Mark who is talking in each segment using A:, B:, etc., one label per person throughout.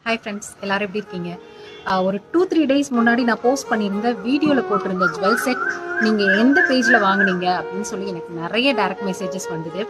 A: hi friends எல்லாரும் எப்படி இருக்கீங்க ஆஹ் ஒரு டூ த்ரீ டேஸ் முன்னாடி நான் போஸ்ட் பண்ணியிருந்த வீடியோவில் போட்டிருந்த ஜுவல் செட் நீங்கள் எந்த பேஜில் வாங்குனீங்க அப்படின்னு சொல்லி எனக்கு நிறைய டைரக்ட் மெசேஜஸ் வந்தது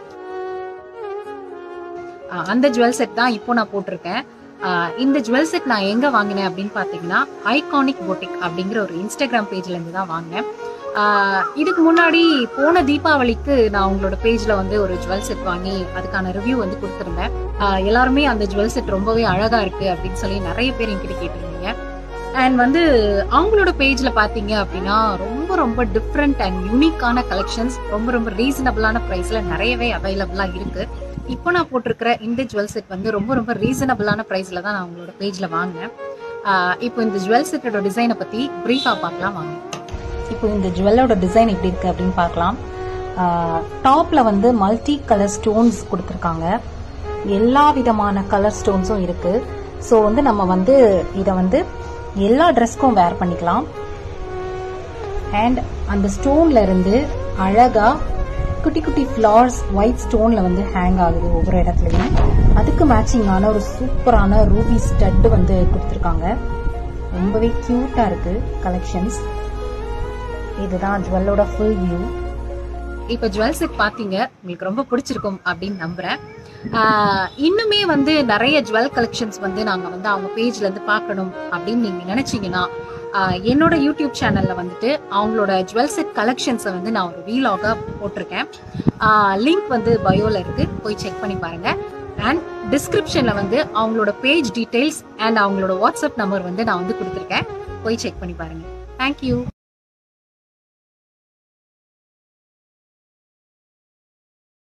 A: ஆஹ் அந்த ஜுவல் செட் தான் இப்போ நான் போட்டிருக்கேன் ஆஹ் இந்த ஜுவல் செட் நான் எங்கே வாங்கினேன் அப்படின்னு பார்த்தீங்கன்னா ஐகானிக் பொட்டிக் அப்படிங்கிற ஒரு இன்ஸ்டாகிராம் பேஜ்லேருந்து தான் வாங்கினேன் ஆஹ் இதுக்கு முன்னாடி போன தீபாவளிக்கு நான் உங்களோட பேஜில் வந்து ஒரு ஜுவல் செட் வாங்கி அதுக்கான ரிவ்யூ வந்து கொடுத்துருந்தேன் ஆஹ் எல்லாருமே அந்த ஜுவல் செட் ரொம்பவே அழகா இருக்கு அப்படின்னு சொல்லி நிறைய பேர் என்கிட்ட கேட்டிருந்தீங்க அண்ட் வந்து அவங்களோட பேஜ்ல பாத்தீங்க அப்படின்னா ரொம்ப ரொம்ப டிஃப்ரெண்ட் அண்ட் யூனிக்கான கலெக்ஷன்ஸ் ரொம்ப ரொம்ப ரீசனபிளான ப்ரைஸ்ல நிறையவே அவைலபிளா இருக்கு இப்போ நான் போட்டிருக்கிற இந்த ஜுவல் செட் வந்து ரொம்ப ரொம்ப ரீசனபிளான ப்ரைஸ்ல தான் நான் உங்களோட பேஜ்ல வாங்கினேன் ஆஹ் இப்போ இந்த ஜுவல் செட்டோட டிசைனை பத்தி பிரீஃபா பார்க்கலாம் வாங்க இப்போ இந்த ஜுவல்லோட டிசைன் எப்படி இருக்கு அப்படின்னு பார்க்கலாம் டாப்ல வந்து மல்டி கலர் ஸ்டோன்ஸ் கொடுத்துருக்காங்க எல்லா விதமான கலர் ஸ்டோன்ஸும் இருக்கு ஸோ வந்து நம்ம வந்து இதை வந்து எல்லா ட்ரெஸ்க்கும் வேர் பண்ணிக்கலாம் அண்ட் அந்த ஸ்டோன்ல இருந்து அழகா குட்டி குட்டி ஃப்ளவர்ஸ் ஒயிட் ஸ்டோன்ல வந்து ஹேங் ஆகுது ஒவ்வொரு இடத்துலயும் அதுக்கு மேட்சிங்கான ஒரு சூப்பரான ரூபி ஸ்டட் வந்து கொடுத்துருக்காங்க ரொம்பவே கியூட்டா இருக்கு கலெக்ஷன்ஸ் இதுதான் ஜுவல்லோட ஃபுல் வியூ இப்போ ஜுவல் செட் பார்த்தீங்க உங்களுக்கு ரொம்ப பிடிச்சிருக்கும் அப்படின்னு நம்புறேன் ஆஹ் இன்னுமே வந்து நிறைய ஜுவல் கலெக்ஷன்ஸ் வந்து நாங்கள் வந்து அவங்க பேஜ்ல இருந்து பார்க்கணும் அப்படின்னு நீங்க நினைச்சீங்கன்னா ஆஹ் என்னோட யூடியூப் சேனல்ல வந்துட்டு அவங்களோட ஜுவல் செட் கலெக்ஷன்ஸை வந்து நான் ஒரு வீலாகா போட்டிருக்கேன் லிங்க் வந்து பயோல இருக்கு போய் செக் பண்ணி பாருங்க அண்ட் டிஸ்கிரிப்ஷன்ல வந்து அவங்களோட பேஜ் டீடைல்ஸ் அண்ட் அவங்களோட வாட்ஸ்அப் நம்பர் வந்து நான் வந்து கொடுத்துருக்கேன் போய் செக் பண்ணி பாருங்க தேங்க்யூ